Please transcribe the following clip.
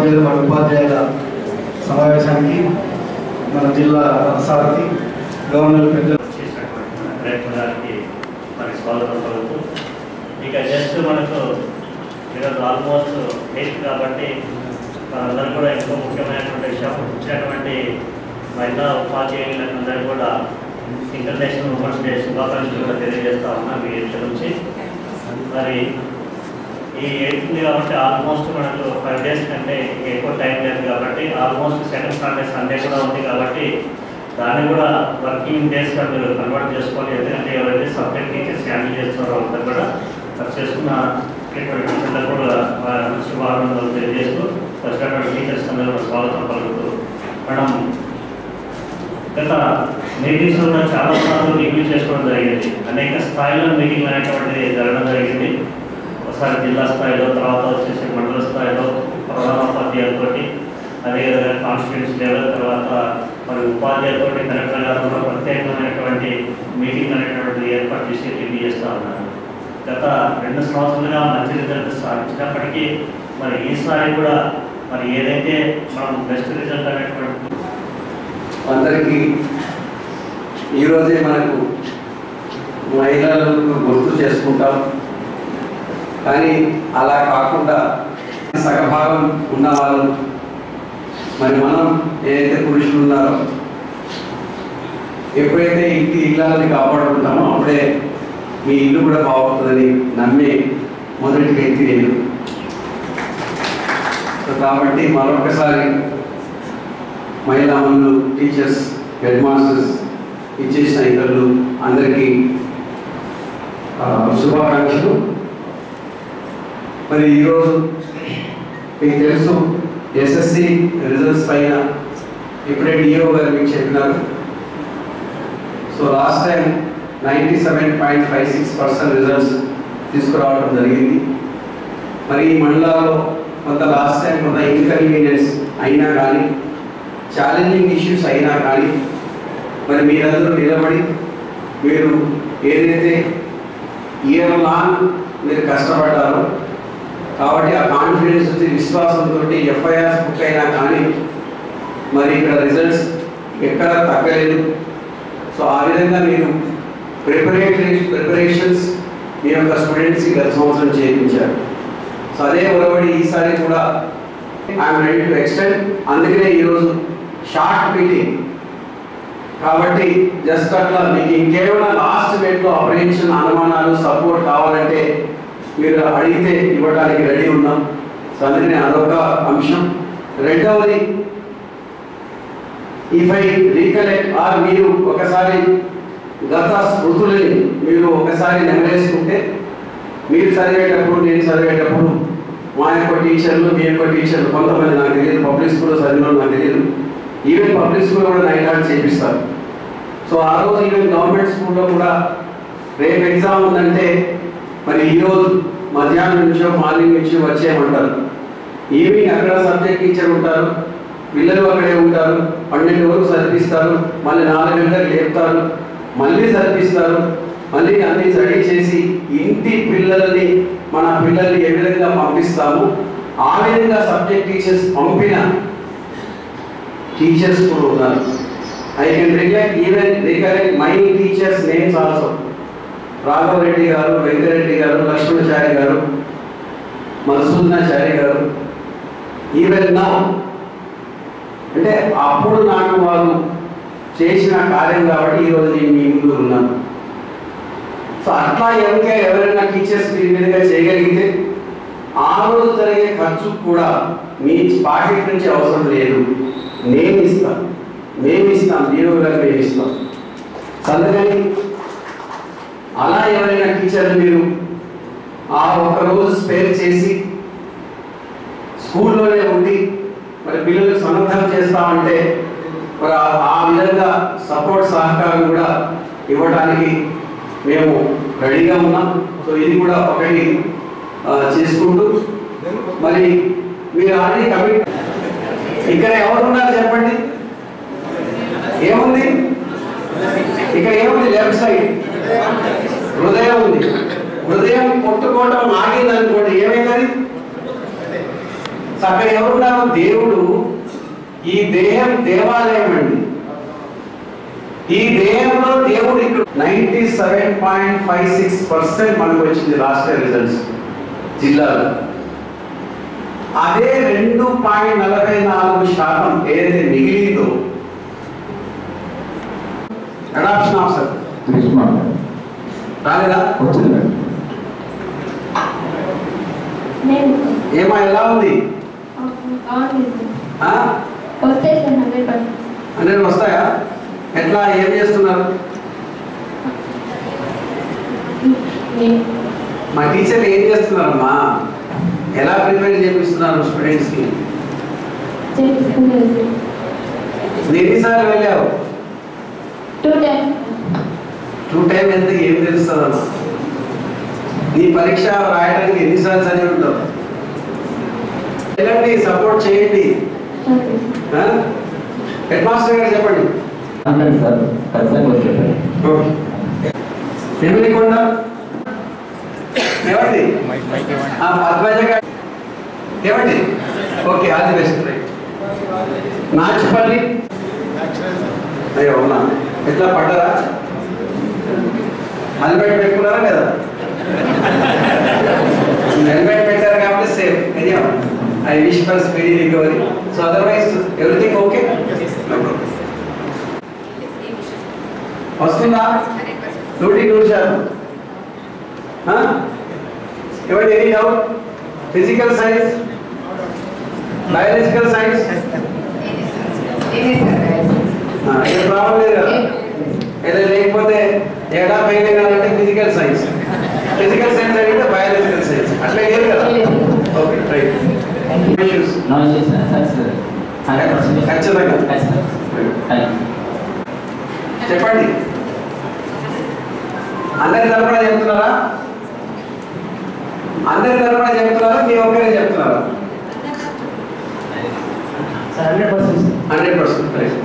ఉపాధ్యాయులు మరియు ఉపాధ్యాయుల సమావేశానికి మన జిల్లా సారథి గవర్నర్ పెద్దలు చేసినటువంటి మన కలెక్టర్ గారికి మరి స్వాగతం పలుకుతూ ఇక జస్ట్ మనకు ఈరోజు ఆల్మోస్ట్ ఎయిత్ కాబట్టి మనందరూ కూడా ఎంతో ముఖ్యమైనటువంటి విషయం ఇచ్చినటువంటి మహిళా ఉపాధ్యాయులందరూ కూడా ఇంటర్నేషనల్ ఉమెన్స్ డే శుభాకాంక్షలు కూడా తెలియజేస్తా ఉన్నాం మీ ఇద్దరు నుంచి మరి ఈ ఎయిత్ ఉంది కాబట్టి ఆల్మోస్ట్ మనకు ఫైవ్ డేస్ కంటే ఎక్కువ టైం లేదు కాబట్టి ఆల్మోస్ట్ సెకండ్ సండే సండే కూడా ఉంది కాబట్టి దాన్ని కూడా వర్కింగ్ డేస్గా మీరు కన్వర్ట్ చేసుకోవాలి ఎందుకంటే ఎవరైతే సబ్జెక్ట్ టీచర్స్ హ్యాండిల్ చేస్తున్నారో వాళ్ళందరూ కూడా అది చేసుకున్న టీచర్లకు కూడా వారి శుభాకాంక్షలు తెలియజేస్తూ వచ్చినటువంటి టీచర్స్ అందరూ కూడా స్వాగతం పలుకుతూ మేడం గత మీటింగ్స్ కూడా చాలా సార్లు రివ్యూ చేసుకోవడం జరిగింది అనేక స్థాయిలో మీటింగ్ అనేటువంటిది జరగడం జరిగింది ఒకసారి జిల్లా స్థాయిలో తర్వాత వచ్చేసి మండల స్థాయిలో ప్రధానోపాధ్యాయులతో అదేవిధంగా కాన్స్టిట్యూన్స్ లెవెల్ తర్వాత మరి ఉపాధ్యాయులతో కలెక్టర్ గారు కూడా ప్రత్యేకమైనటువంటి మీటింగ్ అనేటువంటిది ఏర్పాటు చేసి రివ్యూ చేస్తూ ఉన్నారు గత రెండు సంవత్సరాలుగా మంచి రిజల్ట్ సాధించినప్పటికీ మరి ఈసారి కూడా మరి ఏదైతే మనం బెస్ట్ రిజల్ట్ అనేటువంటి అందరికీ ఈరోజే మనకు మహిళలకు గుర్తు చేసుకుంటాం కానీ అలా కాకుండా సగభాగం ఉన్న వాళ్ళు మరి మనం ఏదైతే పురుషులు ఉన్నారో ఎప్పుడైతే ఇంటి ఇళ్ళని కాపాడుకుంటామో అప్పుడే మీ ఇల్లు కూడా బాగుంటుందని నమ్మే మొదటి వ్యక్తి నేను సో కాబట్టి మరొకసారి మహిళా మనులు టీచర్స్ హెడ్ మాస్టర్స్ ఇచ్చేసిన ఇతరులు అందరికీ ఆ, శుభాకాంక్షలు మరి ఈరోజు మీకు తెలుసు ఎస్ఎస్సి రిజల్ట్స్ పైన ఇప్పుడే డిఓ గారు మీకు చెప్పినారు so last time ninety seven point five six percent results తీసుకురావడం జరిగింది మరి ఈ మండలాల్లో కొంత లాస్ట్ టైం కొంత ఇన్కన్వీనియన్స్ అయినా కానీ ఛాలెంజింగ్ ఇష్యూస్ అయినా కానీ మరి మీరందరూ నిలబడి మీరు ఏదైతే ఇయర్ లాంగ్ మీరు కష్టపడ్డారో కాబట్టి ఆ కాన్ఫిడెన్స్ వచ్చి విశ్వాసంతో ఎఫ్ఐఆర్ బుక్ అయినా కానీ మరి ఇక్కడ రిజల్ట్స్ ఎక్కడ తగ్గలేదు సో ఆ విధంగా మీరు ప్రిపరేటరీ ప్రిపరేషన్స్ మీ యొక్క స్టూడెంట్స్కి గత సంవత్సరం చేయించారు సో అదే ఒరబడి ఈసారి కూడా ఐఎమ్ రెడీ టు ఎక్స్టెండ్ అందుకనే ఈరోజు షార్ట్ మీటింగ్ కాబట్టి జస్ట్ అట్లా మీకు ఇంకేమైనా లాస్ట్ మినిట్లో అప్రహెన్షన్ అనుమానాలు సపోర్ట్ కావాలంటే మీరు అడిగితే ఇవ్వడానికి రెడీ ఉన్నాం సో అందుకనే అదొక అంశం రెండవది ఇఫ్ ఐ రీకలెక్ట్ ఆర్ మీరు ఒకసారి గత స్మృతులని మీరు ఒకసారి నెమరేసుకుంటే మీరు చదివేటప్పుడు నేను చదివేటప్పుడు మా యొక్క టీచర్లు మీ యొక్క టీచర్లు కొంతమంది నాకు తెలియదు పబ్లిక్ స్కూల్లో చదివిన వాళ్ళు నాకు తెలియదు ఈవెన్ పబ్లిక్ స్కూల్లో కూడా నైట్ ఆర్ట్ చేపిస్తారు సో ఆ రోజు ఈవెన్ గవర్నమెంట్ స్కూల్లో కూడా రేపు ఎగ్జామ్ ఉందంటే మరి ఈరోజు మధ్యాహ్నం నుంచో మార్నింగ్ నుంచో వచ్చేయమంటారు ఈవినింగ్ అక్కడ సబ్జెక్ట్ టీచర్ ఉంటారు పిల్లలు అక్కడే ఉంటారు పన్నెండు వరకు చదివిస్తారు మళ్ళీ నాలుగు గంటలకు లేపుతారు మళ్ళీ చదివిస్తారు మళ్ళీ అన్ని రెడీ చేసి ఇంటి పిల్లలని మన పిల్లల్ని ఏ విధంగా పంపిస్తాము ఆ విధంగా సబ్జెక్ట్ టీచర్స్ పంపిన టీచర్స్ కూడా ఉన్నారు I can recollect even recollect my teachers names also Raghava Reddy గారు వెంకరెడ్డి గారు లక్ష్మణచారి గారు మధుసూదనాచారి గారు ఈవెన్ నా అంటే అప్పుడు నాకు వారు చేసిన కార్యం కాబట్టి ఈరోజు నేను మీ ముందు ఉన్నాను సో అట్లా ఇంకా ఎవరైనా టీచర్స్ మీ మీదుగా చేయగలిగితే ఆ రోజు జరిగే ఖర్చు కూడా మీ పాకెట్ నుంచి అవసరం లేదు నేను ఇస్తాను మేము ఇస్తాం దేవుడు గారు మేము ఇస్తాం సో అందుకని అలా ఎవరైనా టీచర్లు మీరు ఆ ఒక్క రోజు స్పేర్ చేసి స్కూల్లోనే ఉండి మరి పిల్లలకు సన్నద్ధం చేస్తామంటే మరి ఆ- ఆ విధంగా సపోర్ట్ సహకారం కూడా ఇవ్వడానికి మేము రెడీగా ఉన్నాం సో ఇది కూడా ఒకటి ఆ, చేసుకుంటూ మరి మీరు ఆల్రెడీ కమిట్ ఇక్కడ ఎవరున్నారు చెప్పండి ఏముంది ఇక్కడ ఏముంది లెఫ్ట్ సైడ్ హృదయం ఉంది హృదయం కొట్టుకోవడం ఆగింది అనుకోండి ఏమైంది సో అక్కడ ఎవరున్నారు దేవుడు ఈ దేహం దేవాలయం అండి ఈ దేహంలో దేవుడు ఇక్కడ ninety seven point five six percent మనకు వచ్చింది లాస్ట్ ఇయర్ రిజల్ట్స్ జిల్లాలో అదే రెండు పాయింట్ నలభై నాలుగు శాతం ఏదైతే మిగిలిందో అడాప్షన్ ఆఫీసర్ గ్రీష్మ రాలేదా వచ్చింది నేను ఏమా ఎలా ఉంది బాగుంది ఆ? వస్తాయి సార్ హండ్రెడ్ పర్సెంట్ హండ్రెడ్ వస్తాయా ఎట్లా ఏం చేస్తున్నారు మా టీచర్లు ఏం చేస్తున్నారమ్మా ఎలా ప్రిపేర్ చేపిస్తున్నారు స్టూడెంట్స్కి చేపించుకునేది నువ్వు ఎన్నిసార్లు వెళ్ళావు టూ టైమ్స్ టూ టైం ఎంత ఏం తెలుస్తుందమ్మా నీ పరీక్ష రాయడానికి ఎన్నిసార్లు చదివి ఉంటావు వెళ్ళండి సపోర్ట్ చేయండి హెడ్ మాస్టర్ గారు చెప్పండి అంటాను సార్ ఖచ్చితంగా వచ్చి చెప్పండి ఓకే ఎమిలికొండ ఏమండి ఆ పద్మజ గారు ఏమండి okay all the best Nachupalli అయ్యో అవునా ఎట్లా పడ్డరా హెల్మెట్ పెట్టుకున్నారా లేదా హెల్మెట్ పెట్టారు కాబట్టి సేఫ్ ఎనియా I wish for speedy recovery so otherwise everything okay వస్తుందా నూటి నూరు శాతం ఆ? ఏమండి any doubt physical science biological science ఏ ప్రాబ్లం లేదు కదా ఏదో లేకపోతే ఎడా ఫెయిల్ కావాలంటే ఫిజికల్ సైన్స్ ఫిజికల్ సైన్స్ అంటే బయాలజికల్ సైన్స్ అట్లా లేదు కదా okay right issues no issues sir sir hundred percent ఖచ్చితంగా ఖచ్చితంగా థ్యాంక్ యూ చెప్పండి అందరి తరపున చెప్తున్నారా అందరి తరపున చెప్తున్నారా మీ ఒక్కరే చెప్తున్నారా sir hundred percent hundred percent